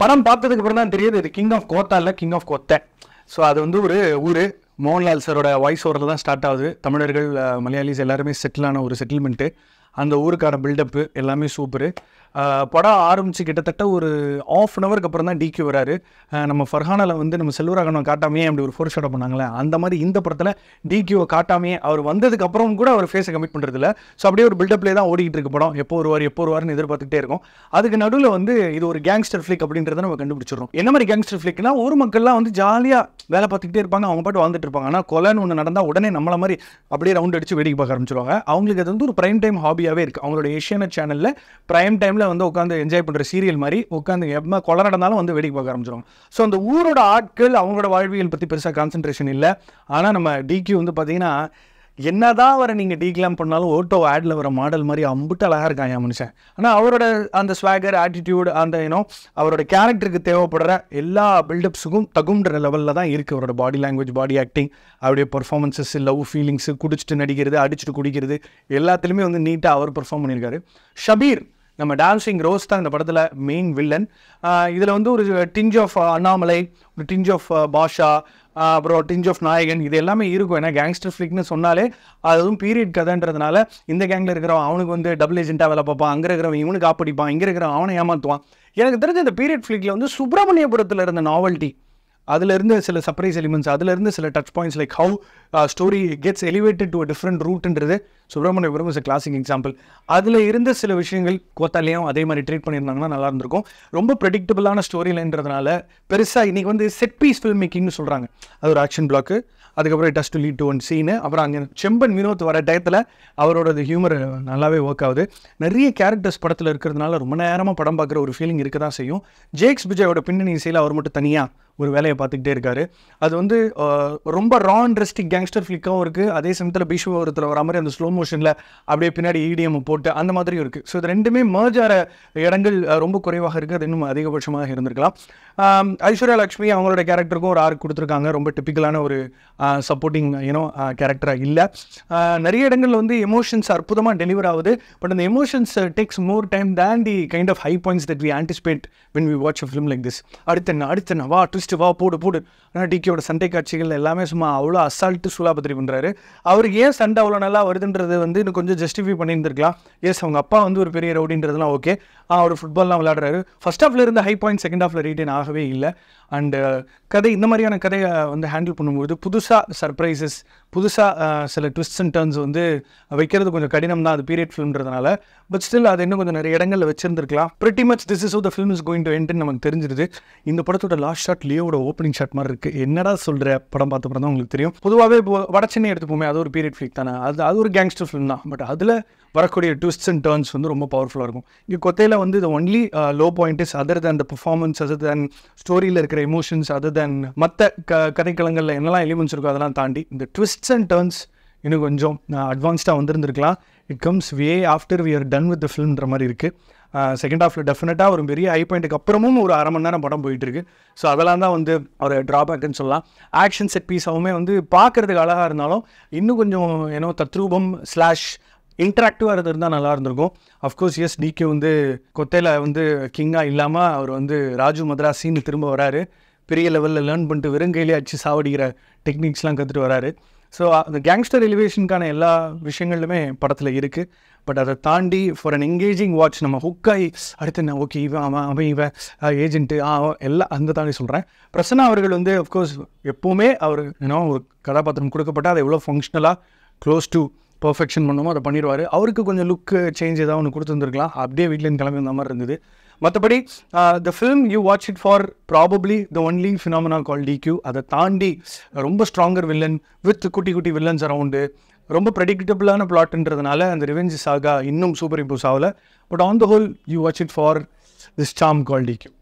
படம் பார்த்ததுக்கு அப்புறம் தான் தெரியுது இது கிங் ஆஃப் கோத்தா இல்லை கிங் ஆஃப் கொத்தை ஸோ அது வந்து ஒரு ஊர் மோகன்லால் சாரோட வாய்ஸ் ஓவரில் தான் ஸ்டார்ட் ஆகுது தமிழர்கள் அஹ், மலையாளிஸ் எல்லாருமே செட்டில் ஆன ஒரு செட்டில்மெண்ட்டு அந்த ஊருக்கான பில்டப்பு எல்லாமே சூப்பரு படம் ஆரம்பித்து கிட்டத்தட்ட ஒரு ஆஃப் அன் ஹவருக்கு அப்புறம் தான் டிக்கு வராரு அஹ், நம்ம ஃபர்ஹானால வந்து நம்ம செல்வராகவன் காட்டாமையே அப்படி ஒரு ஃபோர் ஷாட் பண்ணாங்களே அந்த மாதிரி இந்த படத்தில் டிக்யூவை காட்டாமையே அவர் வந்ததுக்கு அப்புறம் கூட அவர் ஃபேஸை கமிட் பண்ணுறது இல்லை ஸோ அப்படியே ஒரு பில்டப்லேயே தான் ஓடிக்கிட்டு இருக்கு படம் எப்போ வருவார் எப்போ வருவார்னு எதிர்பார்த்துக்கிட்டே இருக்கும் அதுக்கு நடுவில் வந்து இது ஒரு கேங்ஸ்டர் ஃபிளிக் அப்படின்றத நம்ம கண்டுபிடிச்சிடுறோம் என்ன மாதிரி கேங்ஸ்டர் ஃபிளிக்னா ஊர் மக்கள்லாம் வந்து ஜாலியாக வேலை பார்த்துக்கிட்டே இருப்பாங்க அவங்க பாட்டு வாழ்ந்துட்டு இருப்பாங்க ஆனால் கொலைன்னு ஒன்று நடந்தால் உடனே நம்மள மாதிரி அப்படியே ரவுண்ட் அடிச்சு வேடிக்கை பார்க்க ஆரம்பிச்சிருவாங்க அவங்களுக்கு அது வந்து ஒரு பிரைம் டைம் ஹாபியாகவே இருக்குது அவங்களோட ஏஷியன சேனலில் பிரைம் டைமில் வந்து உட்காந்து என்ஜாய் பண்ணுற சீரியல் மாதிரி உட்காந்து எப்போ கொலை நடந்தாலும் வந்து வேடிக்கை பார்க்க ஆரம்பிச்சிருவாங்க ஸோ அந்த ஊரோட ஆட்கள் அவங்களோட வாழ்வியல் பற்றி பெருசாக கான்சன்ட்ரேஷன் இல்லை ஆனால் நம்ம டிக்யூ வந்து பார்த்தீங்கன்னா என்னதான் வர நீங்கள் டீக்லாம் பண்ணாலும் ஓட்டோ ஆடில் வர மாடல் மாதிரி அம்புட்டு அழகாக இருக்கான் என் மனுஷன் ஆனால் அவரோட அந்த ஸ்வாகர் ஆட்டிடியூட் அந்த யூனோ அவரோட கேரக்டருக்கு தேவைப்படுற எல்லா பில்டப்ஸுக்கும் தகுன்ற லெவலில் தான் இருக்குது அவரோட பாடி லாங்குவேஜ் பாடி ஆக்டிங் அவருடைய பர்ஃபார்மன்ஸஸ் லவ் ஃபீலிங்ஸு குடிச்சிட்டு நடிக்கிறது அடிச்சுட்டு குடிக்கிறது எல்லாத்துலேயுமே வந்து நீட்டாக அவர் பெர்ஃபார்ம் பண்ணியிருக்காரு ஷபீர் நம்ம டான்சிங் ரோஸ் தான் இந்த படத்தில் மெயின் வில்லன் இதில் வந்து ஒரு டிஞ்ச் ஆஃப் அண்ணாமலை ஒரு டிஞ்ச் ஆஃப் பாஷா ஆஹ் அப்புறம் டிஞ்ச் ஆஃப் நாயகன் இது எல்லாமே இருக்கும் ஏன்னா கேங்ஸ்டர் ஃபிளிக்னு சொன்னாலே அதுவும் பீரியட் கதைன்றதுனால இந்த கேங்கில் இருக்கிறவன் அவனுக்கு வந்து டபுள் ஏஜென்ட்டாக வேலை பார்ப்பான் அங்கே இருக்கிறவன் இவனுக்கு ஆப்படிப்பான் இங்கே இருக்கிறவன் அவனை ஏமாற்றுவான் எனக்கு தெரிஞ்ச இந்த பீரியட் ஃபிளிக்கில் வந்து சுப்பிரமணியபுரத்தில் இருந்த நாவல்ட்டி அதுல இருந்து சில சர்ப்ரைஸ் எலிமெண்ட்ஸ் அதுல இருந்து சில touch points like how story gets elevated to a different ரூட்ன்றது Subramaniapuram is a classic example அதில் இருந்த சில விஷயங்கள் கோத்தாலையும் அதே மாதிரி ட்ரீட் பண்ணியிருந்தாங்கன்னா நல்லா இருந்திருக்கும் ரொம்ப ப்ரெடிக்டபிளான ஸ்டோரி லைன்றதுனால பெருசாக இன்னைக்கு வந்து செட் பீஸ் ஃபில்ம் மேக்கிங்னு சொல்கிறாங்க அது ஒரு ஆக்ஷன் பிளாக்கு அதுக்கப்புறம் dust to lead to one scene அப்புறம் அங்கே செம்பன் வினோத் வர டயத்தில் அவரோட ஹியூமர் நல்லாவே ஒர்க் ஆகுது நிறைய கேரக்டர்ஸ் படத்தில் இருக்கிறதுனால ரொம்ப நேரமாக படம் பார்க்குற ஒரு ஃபீலிங் இருக்க தான் செய்யும் ஜேக்ஸ் விஜயோட பின்னணி இசையில் அவர் மட்டும் தனியாக ஒரு வேலையை பார்த்துக்கிட்டே இருக்காரு அது வந்து அஹ், ரொம்ப ரா இன்ட்ரெஸ்டிக் கேங்ஸ்டர் ஃபிளிக்காகவும் இருக்குது அதே சமயத்தில் பீஷ்வரத்தில் வர மாதிரி அந்த ஸ்லோ மோஷனில் அப்படியே பின்னாடி இடிஎம் போட்டு அந்த மாதிரியும் இருக்குது ஸோ இது ரெண்டுமே merge ஆகிற இடங்கள் அஹ், ரொம்ப குறைவாக இருக்குது அது இன்னும் அதிகபட்சமாக இருந்திருக்கலாம் ஆம், ஐஸ்வர்யா லக்ஷ்மி அவங்களோட கேரக்டருக்கும் ஒரு ஆர்க் கொடுத்துருக்காங்க ரொம்ப டிப்பிக்கலான ஒரு சப்போர்ட்டிங் யூனோ கேரக்டராக இல்லை நிறைய இடங்களில் வந்து எமோஷன்ஸ் அற்புதமாக டெலிவர் ஆகுது பட் அந்த emotions takes more time than the kind of high points that we anticipate when we watch a film like this அடுத்தென்ன அடுத்தென்ன வா ட்விஸ்ட் வா போடு போடு ஆனால் டிக்கியோட சண்டை காட்சிகள் எல்லாமே சும்மா அவ்வளோ அசால்ட்டு சூலாபத்திரி பண்ணுறாரு அவருக்கு ஏன் சண்டை அவ்வளோ நல்லா வருதுன்றது வந்து இன்னும் கொஞ்சம் ஜஸ்டிஃபை பண்ணியிருந்திருக்கலாம் எஸ் அவங்க அப்பா வந்து ஒரு பெரிய ரவுடின்றதுலாம் ஓகே அவர் ஃபுட்பால்லாம் விளையாடுறாரு ஃபர்ஸ்ட் ஹாஃப்ல இருந்த ஹை பாயிண்ட் செகண்ட் ஹாஃப்ல ரீட்டைன் ஆகவே இல்லை அண்டு கதை இந்த மாதிரியான கதையை வந்து ஹேண்டில் பண்ணும்போது புதுசாக சர்ப்ரைசஸ் புதுசாக சில ட்விஸ்ட் அண்ட் டர்ன்ஸ் வந்து வைக்கிறது கொஞ்சம் கடினம் தான் அது பீரியட் ஃபிலிம்ன்றதுனால பட் ஸ்டில் அது இன்னும் கொஞ்சம் நிறைய இடங்களில் வச்சிருந்துருக்கலாம் pretty much this is the film is going to என்ட்னு நமக்கு தெரிஞ்சிருது இந்த படத்தோட லாஸ்ட் ஷாட் லியோட ஓப்பனிங் ஷாட் மாதிரி இருக்குது என்னடா சொல்கிற படம் பார்த்த படம் தான் உங்களுக்கு தெரியும் பொதுவாகவே இப்போ வட சென்னை எடுத்துப்போமே அது ஒரு பீரியட் ஃபிலிக் தானே அது அது ஒரு கேங்ஸ்டர் ஃபிலிம் தான் பட் அதில் வரக்கூடிய ட்விஸ்ட்ஸ் அண்ட் டர்ன்ஸ் வந்து ரொம்ப பவர்ஃபுல்லாக இருக்கும் இங்கே கொத்தையில் வந்து இது only low point is other than the performance other than ஸ்டோரியில் இருக்கிற எமோஷன்ஸ் அதர் தேன் மற்ற க கதைக்களங்களில் என்னெல்லாம் எலிமெண்ட்ஸ் இருக்கோ அதெல்லாம் தாண்டி இந்த ட்விஸ்ட்ஸ் அண்ட் டர்ன்ஸ் இன்னும் கொஞ்சம் அட்வான்ஸ்டாக வந்திருந்திருக்கலாம் it comes way after we are done with the ஃபிலிம்ன்ற மாதிரி இருக்குது செகண்ட் ஹாஃபில் டெஃபினட்டாக ஒரு பெரிய ஹை பாயிண்ட்டுக்கு அப்புறமும் ஒரு அரை மணி நேரம் படம் போயிட்டு இருக்கு ஸோ அதெல்லாம் தான் வந்து ஒரு ட்ராபேக்னு சொல்லலாம் ஆக்ஷன் செட் பீஸாகவுமே வந்து பார்க்கறதுக்கு அழகாக இருந்தாலும் இன்னும் கொஞ்சம் ஏன்னோ தத்ரூபம் ஸ்லாஷ் இன்ட்ராக்டிவாக இருந்திருந்தால் நல்லா இருந்திருக்கும் அஃப்கோர்ஸ் எஸ் டிகே வந்து கொத்தையில் வந்து கிங்காக இல்லாமல் அவர் வந்து ராஜு மദ്രാസിன்னு திரும்ப வராரு பெரிய லெவலில் லேர்ன் பண்ணிட்டு வெறுங்கையிலே அடிச்சு சாவடிக்கிற டெக்னிக்ஸ்லாம் கற்றுட்டு வராரு ஸோ அந்த கேங்ஸ்டர் எலிவேஷனுக்கான எல்லா விஷயங்களுமே படத்தில் இருக்குது பட் அதை தாண்டி ஃபார் அன் எங்கேஜிங் வாட்ச் நம்ம ஹுக்காய் அடுத்து என்ன ஓகே இவன் அவன் அவன் இவன் ஏஜென்ட்டு ஆ அவன் எல்லாம் அந்த தாண்டி சொல்கிறேன் பிரசன்னா அவர்கள் வந்து அஃப்கோர்ஸ் எப்போவுமே அவர் ஏன்னா ஒரு கதாபாத்திரம் கொடுக்கப்பட்டால் அதை எவ்வளோ ஃபங்க்ஷனலாக க்ளோஸ் டு பர்ஃபெக்ஷன் பண்ணுமோ அதை பண்ணிடுவார் அவருக்கு கொஞ்சம் லுக்கு சேஞ்ச் ஏதாவது ஒன்று கொடுத்துருந்துருக்கலாம் அப்படியே வீட்டிலேருந்து கிளம்பி வந்த மாதிரி இருந்தது மற்றபடி the film you watch it for probably the only phenomena call DQ அதை தாண்டி ரொம்ப ஸ்ட்ராங்கர் வில்லன் வித் குட்டி குட்டி வில்லன்ஸ் அரவுண்டு ரொம்ப ப்ரெடிக்டபிளான பிளாட்ன்றதுனால அந்த ரிவெஞ்ச் சாகா இன்னும் சூப்பர் இம்போஸ் ஆகல but on the whole you watch it for this some call டிக்யூ